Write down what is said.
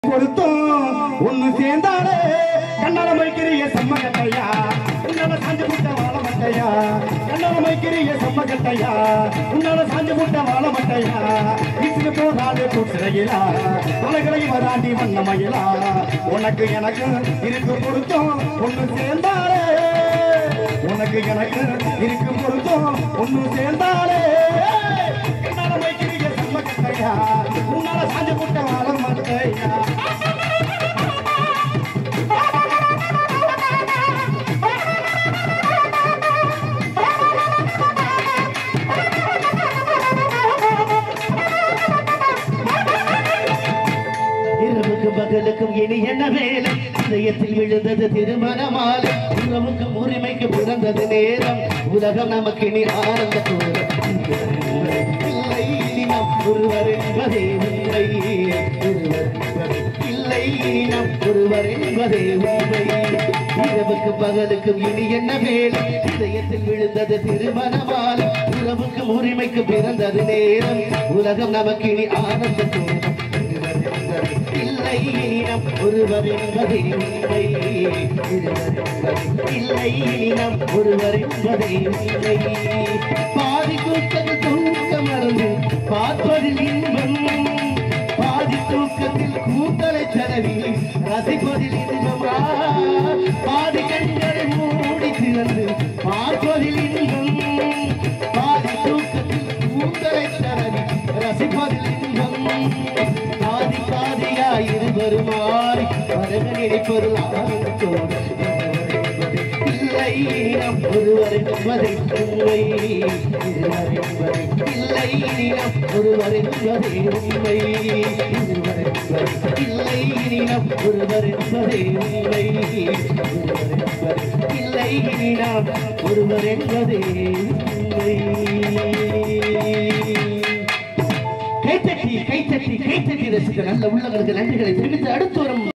பொருத்தம் ஒண்ணு சேர்ந்தாலே கண்ணால மைக்கிறிய செம்ம கட்டையா உன்னால சாஞ்சு புட்ட வாழ மட்டையா கண்ணால மைக்கிறிய செம்ம கட்டையா உன்னால சாஞ்சு புட்ட வாழ மட்டையா இட்டு போதாலே கூட்டுறையிலா உலகளை வராண்டி வண்ண மயிலா உனக்கு எனக்கு இருக்கு பொருத்தம் ஒண்ணு சேர்ந்தாலே உனக்கு எனக்கு இருக்கு பொருத்தம் ஒண்ணு சேர்ந்தாலே கண்ணால மைக்கிறிய செம்ம கட்டையா உன்னால சாஞ்சு புட்ட வாழ மட்டையா இரவுக்கும் பகலுக்கும் இனி என்ன வேலை இதயத்தில் விழுந்தது திருமணமாலை உறவுக்கும் உரிமைக்கு பிறந்தது நேரம் உலகம் நமக்கு இனி ஆனந்த கூறம் இல்லை இனி நம் ஒருவர் என்பதே உண்மை ஒருவர் என்பதே இல்லை இனி நம் ஒருவர் என்பதே உண்மை இரவுக்கும் பகலுக்கும் இனி என்ன வேலை இதயத்தில் விழுந்தது திருமணமாலை உறவுக்கும் உரிமைக்கு பிறந்தது நேரம் உலகம் நமக்கு இனி ஆனந்த கூறம் இல்லை இனம் ஒருவர் என்பதை உண்மை இருவர் என்பது இல்லை இனம் ஒருவர் என்பதை உண்மை பாதி தூக்கத்தில் தூக்க மறந்து பார்ப்பதில் இன்பம் பாதி தூக்கத்தில் கூட்டலை தடவி ரசிப்பதில் இன்பமா பாதி கண்களை மூடி திறந்து பார்ப்பதில் இன்பம் பாதி தூக்கத்தில் கூட்டலை தடவி ரசிப்பதில் இன்பம் பாதி பாதியாய் இருவருமாய் வரக நினைப்பொருள் ஆனந்தத்தோடு இல்லை நம் ஒருவர் என்பதை உண்மை இருவர் என்பதை இல்லை நம் ஒருவர் என்பதை உண்மை இருவர் என்பதை இல்லை நம் ஒருவர் என்பதை உண்மை இருவர் என்பதை இல்லை நாம் ஒருவர் என்பதே உண்மை கைத்தட்டி கைத்தட்டி கைத்தட்டி ரசித்த நல்ல உள்ளங்களுக்கு நன்றிகளை தெரிவித்து அடுத்து வரும்